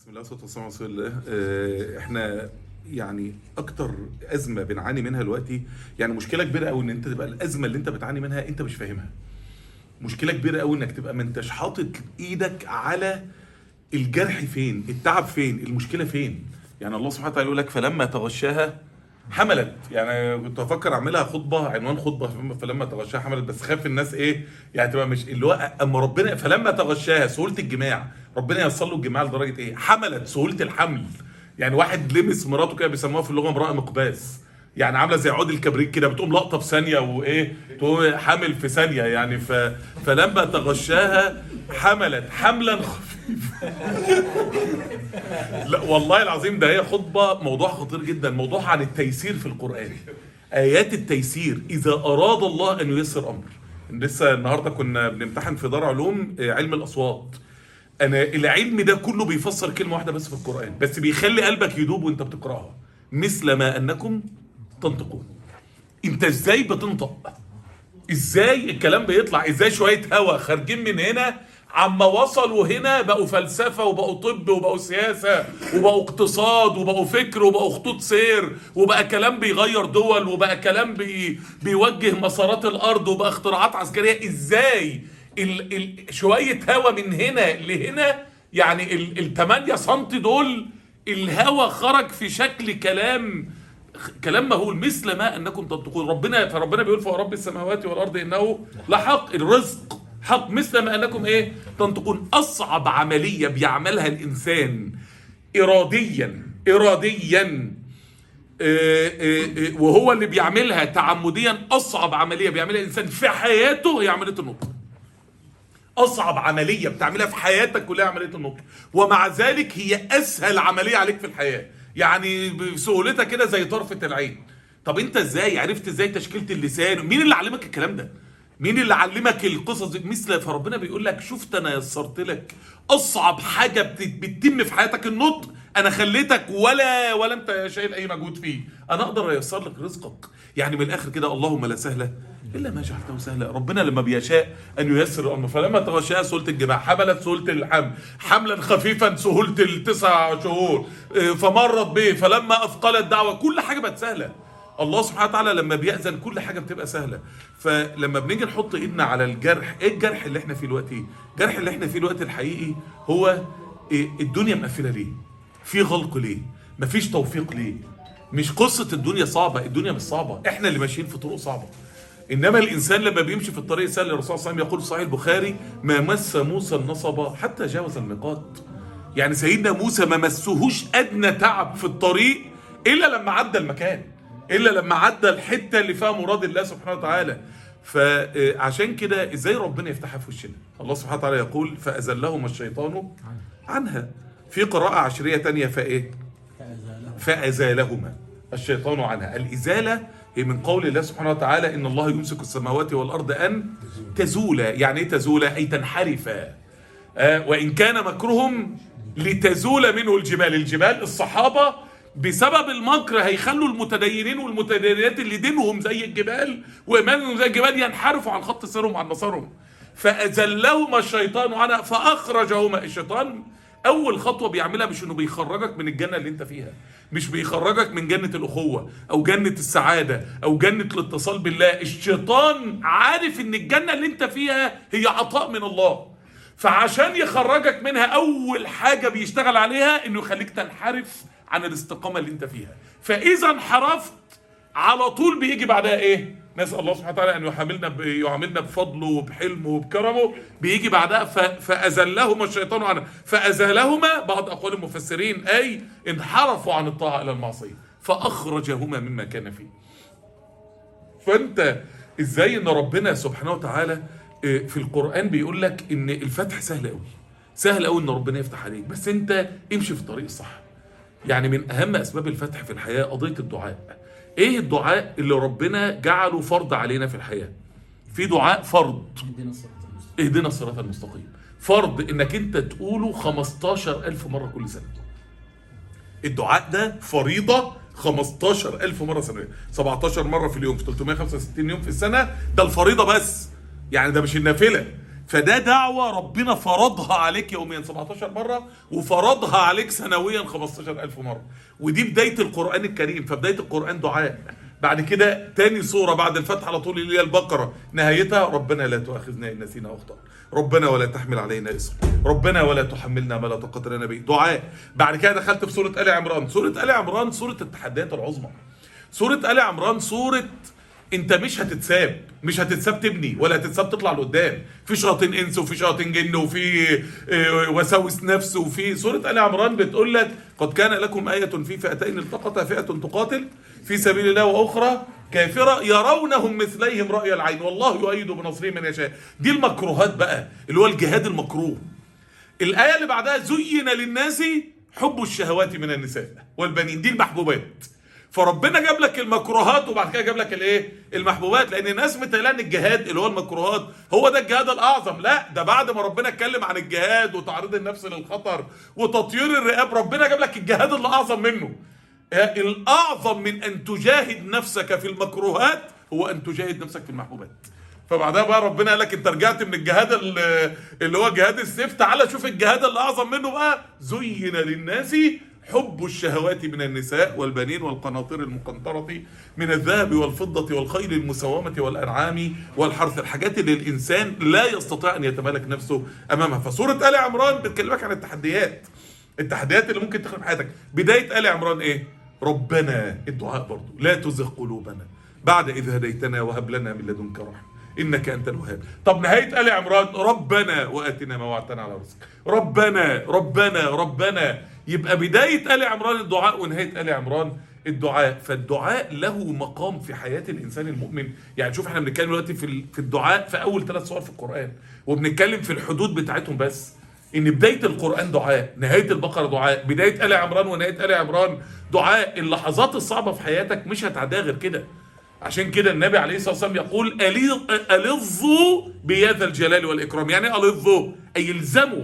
بسم الله والصلاه والسلام على رسول الله آه، احنا يعني اكتر ازمه بنعاني منها دلوقتي يعني مشكله كبيره قوي ان انت تبقى الازمه اللي انت بتعاني منها انت مش فاهمها مشكله كبيره قوي انك تبقى ما انتش حاطط ايدك على الجرح فين التعب فين المشكله فين يعني الله سبحانه وتعالى يقول لك فلما تغشاها حملت يعني كنت بفكر اعملها خطبه عنوان خطبه فلما تغشاها حملت بس خاف الناس ايه يعني تبقى مش اللي هو اما ربنا فلما تغشاها سهوله الجماع ربنا ييسر له الجماع لدرجه ايه حملت سهوله الحمل يعني واحد لمس مراته كده بيسموها في اللغه امراه مقباس يعني عامله زي عود الكبريت كده بتقوم لقطه في ثانيه وايه تقوم حامل في ثانيه يعني ف... فلما تغشاها حملت حملا خفيفا لا والله العظيم ده هي خطبه موضوع خطير جدا موضوع عن التيسير في القران ايات التيسير اذا اراد الله ان ييسر امر لسه النهارده كنا بنمتحن في دار علوم آه، علم الاصوات انا العلم ده كله بيفسر كلمه واحده بس في القران بس بيخلي قلبك يدوب وانت بتقراها مثل ما انكم تنطقون انت ازاي بتنطق ازاي الكلام بيطلع ازاي شويه هوا خارجين من هنا عما وصلوا هنا بقوا فلسفه وبقوا طب وبقوا سياسه وبقوا اقتصاد وبقوا فكر وبقوا خطوط سير وبقى كلام بيغير دول وبقى كلام بي بيوجه مسارات الارض وبقى اختراعات عسكريه ازاي ال ال شويه هوا من هنا لهنا يعني ال ال 8 سم دول الهوا خرج في شكل كلام كلام مهول مثل ما انكم تنطقون ربنا فربنا بيقول فوق رب السماوات والارض انه لحق الرزق حق مثل ما انكم ايه تنطقون اصعب عمليه بيعملها الانسان اراديا اراديا آه، آه، آه، وهو اللي بيعملها تعمديا اصعب عمليه بيعملها الانسان في حياته هي عمليه النطق اصعب عمليه بتعملها في حياتك كلها عمليه النطق ومع ذلك هي اسهل عمليه عليك في الحياه يعني بسهولتها كده زي طرفه العين طب انت ازاي عرفت ازاي تشكيله اللسان مين اللي علمك الكلام ده مين اللي علمك القصص دي مثل فربنا بيقول لك شفت انا يسرت لك اصعب حاجه بت- بتتم في حياتك النطق انا خليتك ولا ولا انت شايل اي مجهود فيه انا اقدر ايسر لك رزقك يعني من الاخر كده اللهم لا سهله الا ما جعلته سهلا ربنا لما بيشاء ان ييسر الامر فلما تغشاها سهوله الجماع حملت سهوله الحمل حملا خفيفا سهوله التسع شهور إيه، فمرت به فلما اثقلت دعوه كل حاجه بقت سهله الله سبحانه وتعالى لما بيأذن كل حاجة بتبقى سهلة فلما بنيجي نحط ايدنا على الجرح ايه الجرح اللي احنا فيه دلوقتي الجرح اللي احنا فيه دلوقتي الحقيقي هو إيه الدنيا مقفلة ليه في غلق ليه مفيش توفيق ليه مش قصة الدنيا صعبة الدنيا مش صعبة احنا اللي ماشيين في طرق صعبة انما الانسان لما بيمشي في الطريق السهل الرسول صلى الله عليه وسلم يقول في صحيح البخاري ما مس موسى النصب حتى جاوز الميقات يعني سيدنا موسى ما مسهوش ادنى تعب في الطريق الا لما عدى المكان الا لما عدى الحته اللي فيها مراد الله سبحانه وتعالى فعشان كده ازاي ربنا يفتحها في وشنا الله سبحانه وتعالى يقول فازلهما الشيطان عنها في قراءه عشريه تانية فايه فازالهما الشيطان عنها الازاله هي من قول الله سبحانه وتعالى ان الله يمسك السماوات والارض ان تزولا يعني ايه تزولا اي تنحرفا آه، وإن كان مكرهم لتزول منه الجبال الجبال الصحابة بسبب المكر هيخلوا المتدينين والمتدينات اللي دينهم زي الجبال وإيمانهم زي الجبال ينحرفوا عن خط سيرهم عن مسارهم فأزلهما الشيطان عنها فأخرجهما الشيطان أول خطوة بيعملها مش إنه بيخرجك من الجنة اللي أنت فيها مش بيخرجك من جنة الأخوة أو جنة السعادة أو جنة الاتصال بالله الشيطان عارف إن الجنة اللي أنت فيها هي عطاء من الله فعشان يخرجك منها اول حاجه بيشتغل عليها انه يخليك تنحرف عن الاستقامه اللي انت فيها فاذا انحرفت على طول بيجي بعدها ايه نسال الله سبحانه وتعالى ان يحملنا ب- يعاملنا بفضله وبحلمه وبكرمه بيجي بعدها ف... فازلهما الشيطان عنها فازالهما بعض اقوال المفسرين اي انحرفوا عن الطاعه الى المعصيه فاخرجهما مما كان فيه فانت ازاي ان ربنا سبحانه وتعالى آه، في القران بيقول لك ان الفتح سهل قوي سهل قوي ان ربنا يفتح عليك بس انت امشي في الطريق الصح يعني من اهم اسباب الفتح في الحياه قضيه الدعاء ايه الدعاء اللي ربنا جعله فرض علينا في الحياه في دعاء فرض اهدنا الصراط المستقيم اهدنا الصراط المستقيم فرض انك انت تقوله 15000 مره كل سنه الدعاء ده فريضه 15000 مره سنويا 17 مره في اليوم في 365 يوم في السنه ده الفريضه بس يعني ده مش النافله فده دعوة ربنا فرضها عليك يوميا 17 مرة وفرضها عليك سنويا 15000 مرة ودي بداية القرآن الكريم فبداية القرآن دعاء بعد كده تاني سورة بعد الفتح على طول اللي هي البقرة نهايتها ربنا لا تؤاخذنا إن نسينا واخطأنا ربنا ولا تحمل علينا إصر ربنا ولا تحملنا ما لا طاقة لنا به دعاء بعد كده دخلت في سورة آل عمران سورة آل عمران سورة التحديات العظمى سورة آل عمران سورة انت مش هتتساب مش هتتساب تبني ولا هتتساب تطلع لقدام في شياطين انس وفي شياطين جن وفي اه، وساوس نفس وفي سوره ال عمران بتقول لك قد كان لكم ايه في فئتين التقطا فئه تقاتل في سبيل الله واخرى كافره يرونهم مثليهم راي العين والله يؤيد بنصره من يشاء دي المكروهات بقى اللي هو الجهاد المكروه الآية اللي بعدها زين للناس حب الشهوات من النساء والبنين دي المحبوبات فربنا جاب لك المكروهات وبعد كده جاب لك الايه المحبوبات لان الناس متهيألها ان الجهاد اللي هو المكروهات هو ده الجهاد الاعظم لا ده بعد ما ربنا اتكلم عن الجهاد وتعريض النفس للخطر وتطيير الرقاب ربنا جاب لك الجهاد اللي اعظم منه الاعظم من ان تجاهد نفسك في المكروهات هو ان تجاهد نفسك في المحبوبات فبعدها بقى ربنا قال لك انت رجعت من الجهاد ال- اللي هو جهاد السيف تعالى شوف الجهاد اللي اعظم منه بقى زين للناس حب الشهوات من النساء والبنين والقناطير المقنطرة من الذهب والفضة والخيل المسومة والأنعام والحرث الحاجات اللي الإنسان لا يستطيع أن يتمالك نفسه أمامها فسورة آل عمران بتكلمك عن التحديات التحديات اللي ممكن تخرب حياتك بداية آل عمران إيه ربنا الدعاء برضو لا تزغ قلوبنا بعد إذ هديتنا وهب لنا من لدنك رحمة انك انت الوهاب طب نهايه ال عمران ربنا واتنا ما وعدتنا على رزقك ربنا ربنا ربنا يبقى بدايه ال عمران الدعاء ونهايه ال عمران الدعاء فالدعاء له مقام في حياه الانسان المؤمن يعني شوف احنا بنتكلم دلوقتي في ال- في الدعاء في اول ثلاث سور في القران وبنتكلم في الحدود بتاعتهم بس ان بدايه القران دعاء نهايه البقره دعاء بدايه ال عمران ونهايه ال عمران دعاء اللحظات الصعبه في حياتك مش هتعديها غير كده عشان كده النبي عليه الصلاه والسلام يقول ألي- الظوا بهذا الجلال والاكرام يعني إيه الظوا اي الزموا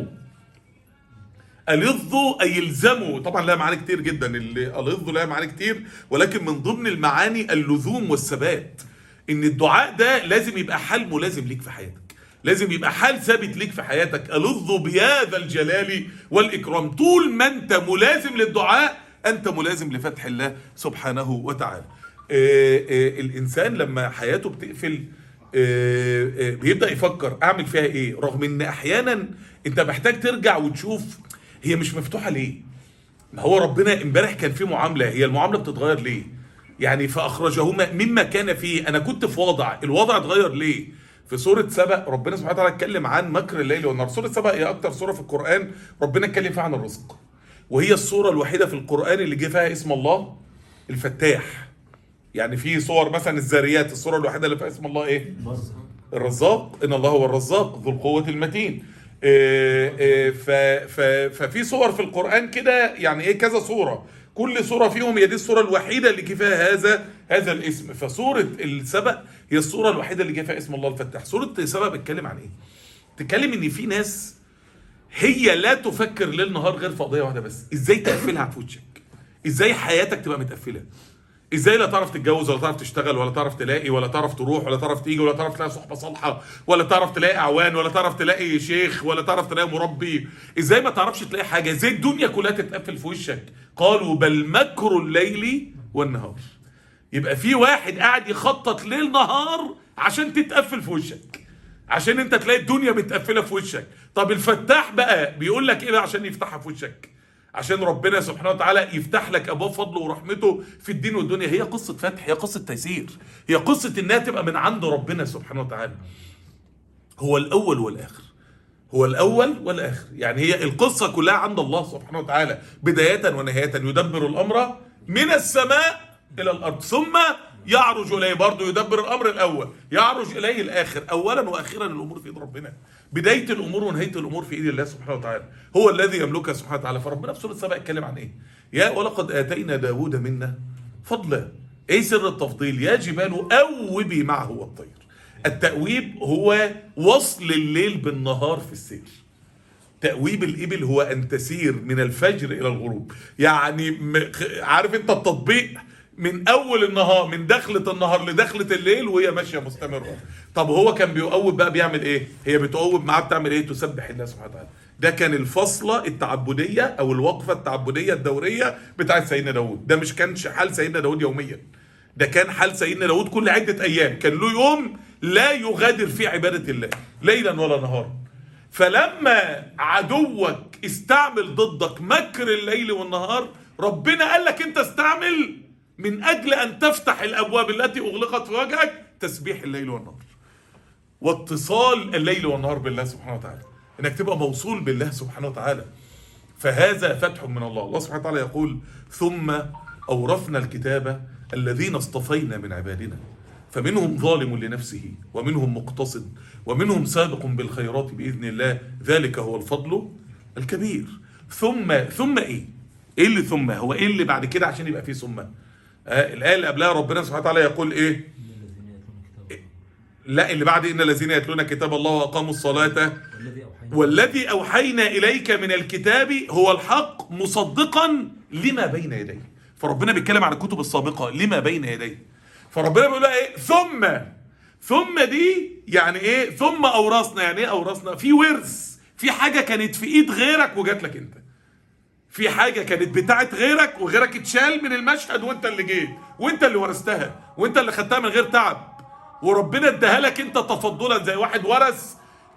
الظوا اي يلزموا طبعا لها معاني كتير جدا اللي الظوا لها معاني كتير ولكن من ضمن المعاني اللزوم والثبات ان الدعاء ده لازم يبقى حال ملازم ليك في حياتك لازم يبقى حال ثابت ليك في حياتك الظوا بهذا الجلال والاكرام طول ما انت ملازم للدعاء انت ملازم لفتح الله سبحانه وتعالى آه، آه، الانسان لما حياته بتقفل آه، آه، بيبدا يفكر اعمل فيها ايه رغم ان احيانا انت محتاج ترجع وتشوف هي مش مفتوحه ليه ما هو ربنا امبارح كان في معامله هي المعامله بتتغير ليه يعني فاخرجهما مما كان فيه انا كنت في وضع الوضع اتغير ليه في سورة سبأ ربنا سبحانه وتعالى اتكلم عن مكر الليل والنهار سورة سبأ هي أكتر سورة في القرآن ربنا اتكلم فيها عن الرزق وهي السورة الوحيدة في القرآن اللي جه فيها اسم الله الفتاح يعني في صور مثلا الذاريات الصورة الوحيدة اللي فيها اسم الله ايه؟ الرزاق ان الله هو الرزاق ذو القوة المتين إيه إيه ف- ف- ففي صور في القرآن كده يعني ايه كذا صورة كل صورة فيهم هي دي الصورة الوحيدة اللي جه فيها هذا هذا الاسم فصورة السبأ هي الصورة الوحيدة اللي جه فيها اسم الله الفتاح سورة سبأ بتتكلم عن ايه؟ بتتكلم ان في ناس هي لا تفكر ليل نهار غير في قضية واحدة بس ازاي تقفلها في وشك ازاي حياتك تبقى متقفلة ازاي لا تعرف تتجوز ولا تعرف تشتغل ولا تعرف تلاقي ولا تعرف تروح ولا تعرف تيجي ولا تعرف تلاقي صحبه صالحه ولا تعرف تلاقي اعوان ولا تعرف تلاقي شيخ ولا تعرف تلاقي مربي ازاي ما تعرفش تلاقي حاجه ازاي الدنيا كلها تتقفل في وشك قالوا بل مكر الليل والنهار يبقى في واحد قاعد يخطط ليل نهار عشان تتقفل في وشك عشان انت تلاقي الدنيا متقفله في وشك طب الفتاح بقى بيقول لك ايه بقى عشان يفتحها في وشك عشان ربنا سبحانه وتعالى يفتح لك ابواب فضله ورحمته في الدين والدنيا هي قصه فتح هي قصه تيسير هي قصه انها تبقى من عند ربنا سبحانه وتعالى هو الاول والاخر هو الاول والاخر يعني هي القصه كلها عند الله سبحانه وتعالى بدايه ونهايه يدبر الامر من السماء الى الارض ثم يعرج اليه برضه يدبر الامر الاول يعرج اليه الاخر اولا واخيرا الامور في ايد ربنا بدايه الامور ونهايه الامور في ايد الله سبحانه وتعالى هو الذي يملكها سبحانه وتعالى فربنا في سوره سبأ اتكلم عن ايه يا ولقد اتينا داوود منا فضلا ايه سر التفضيل يا جبال اوبي معه والطير التأويب هو وصل الليل بالنهار في السير تأويب الإبل هو أن تسير من الفجر إلى الغروب يعني م- خ- عارف أنت التطبيق من اول النهار من دخلة النهار لدخلة الليل وهي ماشيه مستمره طب هو كان بيقوم بقى بيعمل ايه هي بتقوم معاه بتعمل ايه تسبح الله سبحانه وتعالى ده كان الفصلة التعبدية أو الوقفة التعبدية الدورية بتاعت سيدنا داود ده مش كانش حال سيدنا داود يوميا ده كان حال سيدنا داود كل عدة أيام كان له يوم لا يغادر فيه عبادة الله ليلا ولا نهارا فلما عدوك استعمل ضدك مكر الليل والنهار ربنا قال لك انت استعمل من اجل ان تفتح الابواب التي اغلقت في وجهك تسبيح الليل والنهار واتصال الليل والنهار بالله سبحانه وتعالى انك تبقى موصول بالله سبحانه وتعالى فهذا فتح من الله الله سبحانه وتعالى يقول ثم اورثنا الكتاب الذين اصطفينا من عبادنا فمنهم ظالم لنفسه ومنهم مقتصد ومنهم سابق بالخيرات باذن الله ذلك هو الفضل الكبير ثم ثم ايه ايه اللي ثم هو ايه اللي بعد كده عشان يبقى فيه ثم آه الايه اللي قبلها ربنا سبحانه وتعالى يقول ايه لا اللي بعد ان الذين يتلون كتاب الله واقاموا الصلاه والذي أوحينا والذي اوحينا اليك من الكتاب هو الحق مصدقا لما بين يديه فربنا بيتكلم عن الكتب السابقه لما بين يديه فربنا بيقول لها ايه ثم ثم دي يعني ايه ثم اورثنا يعني ايه اورثنا في ورث في حاجه كانت في ايد غيرك وجات لك انت في حاجه كانت بتاعت غيرك وغيرك اتشال من المشهد وانت اللي جيت وانت اللي ورثتها وانت اللي خدتها من غير تعب وربنا اداها لك انت تفضلا زي واحد ورث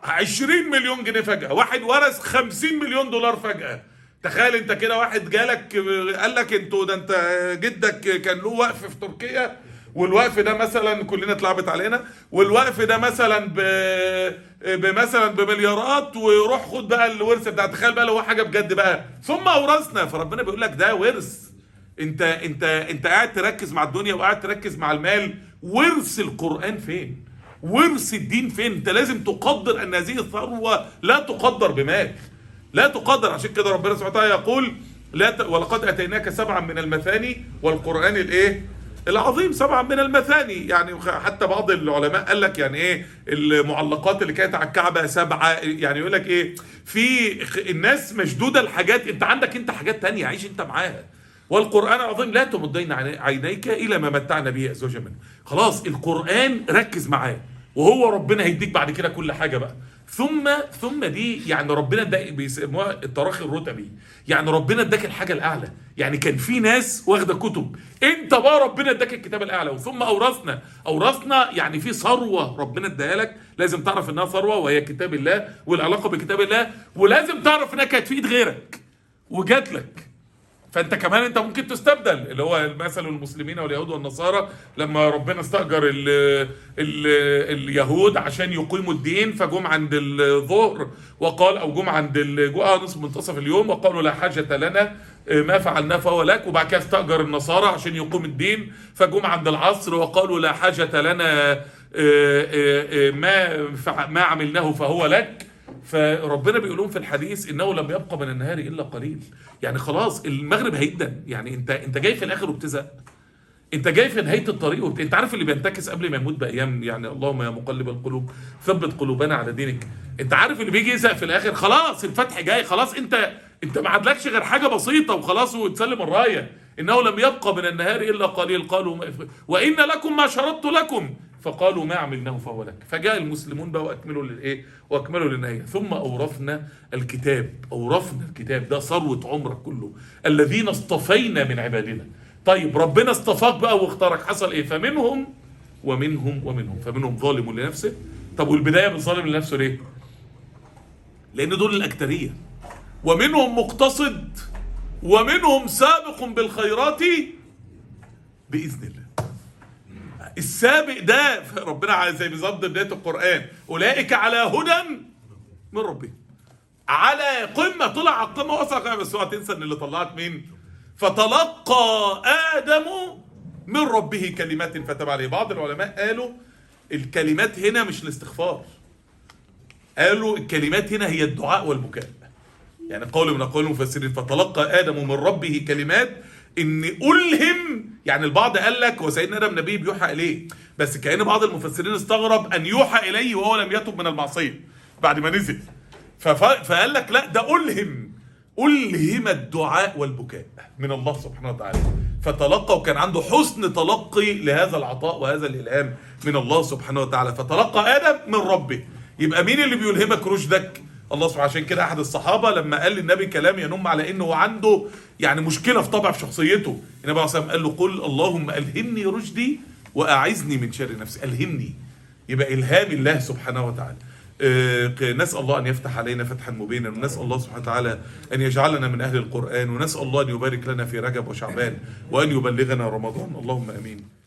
20 مليون جنيه فجأة واحد ورث 50 مليون دولار فجأة تخيل انت كده واحد جالك قال لك انتوا ده انت جدك كان له وقف في تركيا والوقف ده مثلا كلنا اتلعبت علينا والوقف ده مثلا ب بمثلا بمليارات وروح خد بقى الورث بتاع تخيل بقى لو هو حاجه بجد بقى ثم اورثنا فربنا بيقول لك ده ورث انت انت انت قاعد تركز مع الدنيا وقاعد تركز مع المال ورث القران فين ورث الدين فين انت لازم تقدر ان هذه الثروه لا تقدر بمال لا تقدر عشان كده ربنا سبحانه وتعالى يقول لا ت... ولقد اتيناك سبعا من المثاني والقران الايه العظيم سبعا من المثاني يعني حتى بعض العلماء قال لك يعني ايه المعلقات اللي كانت على الكعبه سبعه يعني يقول لك ايه في الناس مشدوده الحاجات انت عندك انت حاجات تانية عيش انت معاها والقران العظيم لا تمدين عينيك الى ما متعنا به ازواجا منه خلاص القران ركز معاه وهو ربنا هيديك بعد كده كل حاجه بقى ثم ثم دي يعني ربنا اداك بيسموها التراخي الرتبي يعني ربنا اداك الحاجه الاعلى يعني كان في ناس واخده كتب انت بقى ربنا اداك الكتاب الاعلى وثم اورثنا اورثنا يعني في ثروه ربنا اداها لك لازم تعرف انها ثروه وهي كتاب الله والعلاقه بكتاب الله ولازم تعرف انها كانت في ايد غيرك وجات لك فانت كمان انت ممكن تستبدل اللي هو مثل المسلمين واليهود والنصارى لما ربنا استاجر ال ال اليهود عشان يقيموا الدين فجم عند الظهر وقال او جم عند ال- جو- آه نصف منتصف اليوم وقالوا لا حاجه لنا آه، ما فعلناه فهو لك وبعد كده استاجر النصارى عشان يقيم الدين فجم عند العصر وقالوا لا حاجه لنا آه، آه، آه، ما فع- ما عملناه فهو لك فربنا بيقول لهم في الحديث انه لم يبقى من النهار الا قليل يعني خلاص المغرب هيدن يعني انت انت جاي في الاخر وبتزهق انت جاي في نهايه الطريق وبت... انت عارف اللي بينتكس قبل ما يموت بايام يعني اللهم يا مقلب القلوب ثبت قلوبنا على دينك انت عارف اللي بيجي يزهق في الاخر خلاص الفتح جاي خلاص انت انت ما عادلكش غير حاجه بسيطه وخلاص وتسلم الرايه انه لم يبقى من النهار الا قليل قالوا ما... وان لكم ما شرطت لكم فقالوا ما عملناه فهو لك فجاء المسلمون بقى واكملوا للايه واكملوا للنهايه ثم اورثنا الكتاب اورثنا الكتاب ده ثروه عمرك كله الذين اصطفينا من عبادنا طيب ربنا اصطفاك بقى واختارك حصل ايه فمنهم ومنهم ومنهم فمنهم ظالم لنفسه طب والبدايه بالظالم لنفسه ليه لان دول الاكتريه ومنهم مقتصد ومنهم سابق بالخيرات باذن الله السابق ده ربنا عايز زي بالظبط بدايه القران اولئك على هدى من ربهم على قمه طلع على القمه وصل القمة، بس اوعى تنسى ان اللي طلعت مين فتلقى ادم من ربه كلمات فتاب عليه بعض العلماء قالوا الكلمات هنا مش الاستغفار قالوا الكلمات هنا هي الدعاء والبكاء يعني قول من اقوال المفسرين فتلقى ادم من ربه كلمات ان الهم يعني البعض قال لك هو سيدنا ادم نبي بيوحى اليه بس كان بعض المفسرين استغرب ان يوحى اليه وهو لم يتب من المعصيه بعد ما نزل فف- فقال لك لا ده الهم ألهم الدعاء والبكاء من الله سبحانه وتعالى فتلقى وكان عنده حسن تلقي لهذا العطاء وهذا الإلهام من الله سبحانه وتعالى فتلقى آدم من ربه يبقى مين اللي بيلهمك رشدك الله سبحانه عشان كده احد الصحابه لما قال للنبي كلام ينم على انه عنده يعني مشكله في طبع في شخصيته النبي عليه الصلاه والسلام قال له قل اللهم الهمني رشدي واعذني من شر نفسي الهمني يبقى الهام الله سبحانه وتعالى آه، نسال الله ان يفتح علينا فتحا مبينا ونسال الله سبحانه وتعالى ان يجعلنا من اهل القران ونسال الله ان يبارك لنا في رجب وشعبان وان يبلغنا رمضان اللهم امين